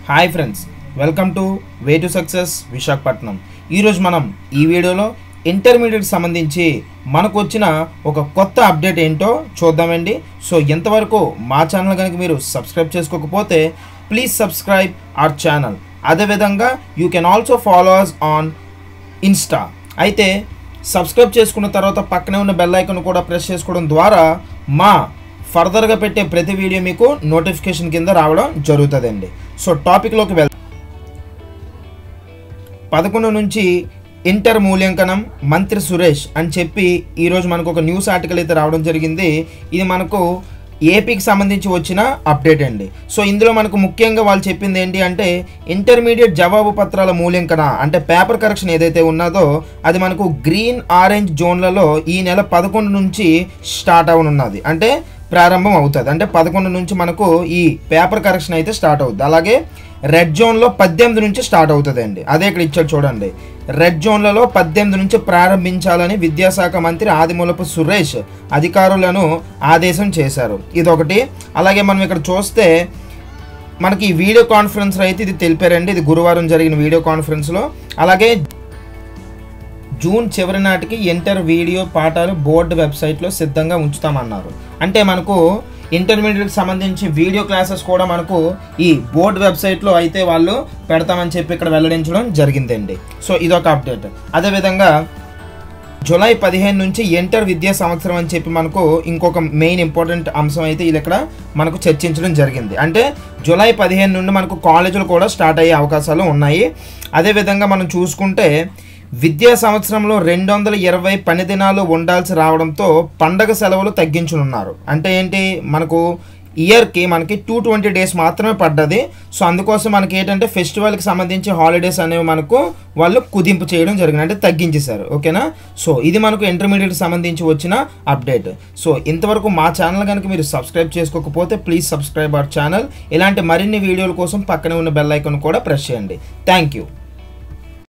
hi friends welcome to way to success Visakhapatnam ఈరోజు మనం ఈ వీడియోలో ఇంటర్మీడియట్ సంబంధించి మనకు వచ్చిన ఒక కొత్త అప్డేట్ ఏంటో చూద్దామండి సో ఎంతవరకు మా ఛానల్ కనుక మీరు సబ్స్క్రైబ్ చేసుకోకపోతే ప్లీజ్ సబ్స్క్రైబ్ అవర్ ఛానల్ అదేవిధంగా you can also follow us on insta అయితే సబ్స్క్రైబ్ చేసుకున్న తర్వాత పక్కనే ఉన్న బెల్ ఐకాన్ కూడా ప్రెస్ చేసుకోవడం ద్వారా మా ఫర్దర్గా పెట్టే ప్రతి వీడియో మీకు నోటిఫికేషన్ కింద రావడం జరుగుతుందండి సో టాపిక్లోకి వెళ్ పదకొండు నుంచి ఇంటర్ మూల్యాంకనం మంత్రి సురేష్ అని చెప్పి ఈరోజు మనకు ఒక న్యూస్ ఆర్టికల్ అయితే రావడం జరిగింది ఇది మనకు ఏపీకి సంబంధించి వచ్చిన అప్డేట్ అండి సో ఇందులో మనకు ముఖ్యంగా వాళ్ళు చెప్పింది ఏంటి అంటే ఇంటర్మీడియట్ జవాబు పత్రాల మూల్యాంకన అంటే పేపర్ కరెక్షన్ ఏదైతే ఉన్నదో అది మనకు గ్రీన్ ఆరెంజ్ జోన్లలో ఈ నెల పదకొండు నుంచి స్టార్ట్ అవనున్నది అంటే ప్రారంభం అవుతుంది అంటే పదకొండు నుంచి మనకు ఈ పేపర్ కరెక్షన్ అయితే స్టార్ట్ అవుతుంది అలాగే రెడ్ జోన్లో పద్దెనిమిది నుంచి స్టార్ట్ అవుతుంది అండి అదే ఇక్కడ ఇచ్చాడు చూడండి రెడ్ జోన్లలో పద్దెనిమిది నుంచి ప్రారంభించాలని విద్యాశాఖ మంత్రి ఆదిమూలపు సురేష్ అధికారులను ఆదేశం చేశారు ఇదొకటి అలాగే మనం ఇక్కడ చూస్తే మనకి ఈ వీడియో కాన్ఫరెన్స్ అయితే ఇది తెలిపారండి ఇది గురువారం జరిగిన వీడియో కాన్ఫరెన్స్లో అలాగే జూన్ చివరి నాటికి ఇంటర్ వీడియో పాఠాలు బోర్డు వెబ్సైట్లో సిద్ధంగా ఉంచుతామన్నారు అంటే మనకు ఇంటర్మీడియట్కి సంబంధించి వీడియో క్లాసెస్ కూడా మనకు ఈ బోర్డు వెబ్సైట్లో అయితే వాళ్ళు పెడతామని చెప్పి ఇక్కడ వెల్లడించడం జరిగిందండి సో ఇదొక అప్డేట్ అదేవిధంగా జూలై పదిహేను నుంచి ఇంటర్ విద్యా సంవత్సరం అని చెప్పి మనకు ఇంకొక మెయిన్ ఇంపార్టెంట్ అంశం అయితే ఇది ఇక్కడ మనకు చర్చించడం జరిగింది అంటే జూలై పదిహేను నుండి మనకు కాలేజీలు కూడా స్టార్ట్ అయ్యే అవకాశాలు ఉన్నాయి అదేవిధంగా మనం చూసుకుంటే విద్యా సంవత్సరంలో రెండు వందల ఇరవై పని దినాలు ఉండాల్సి రావడంతో పండగ సెలవులు తగ్గించనున్నారు అంటే ఏంటి మనకు ఇయర్కి మనకి టూ ట్వంటీ డేస్ మాత్రమే పడ్డది సో అందుకోసం మనకి ఏంటంటే ఫెస్టివల్కి సంబంధించి హాలిడేస్ అనేవి మనకు వాళ్ళు కుదింపు చేయడం జరిగింది అంటే తగ్గించేశారు ఓకేనా సో ఇది మనకు ఇంటర్మీడియట్కి సంబంధించి వచ్చిన అప్డేట్ సో ఇంతవరకు మా ఛానల్ కనుక మీరు సబ్స్క్రైబ్ చేసుకోకపోతే ప్లీజ్ సబ్స్క్రైబ్ అవర్ ఛానల్ ఇలాంటి మరిన్ని వీడియోల కోసం పక్కనే ఉన్న బెల్ ఐకాన్ కూడా ప్రెస్ చేయండి థ్యాంక్ యూ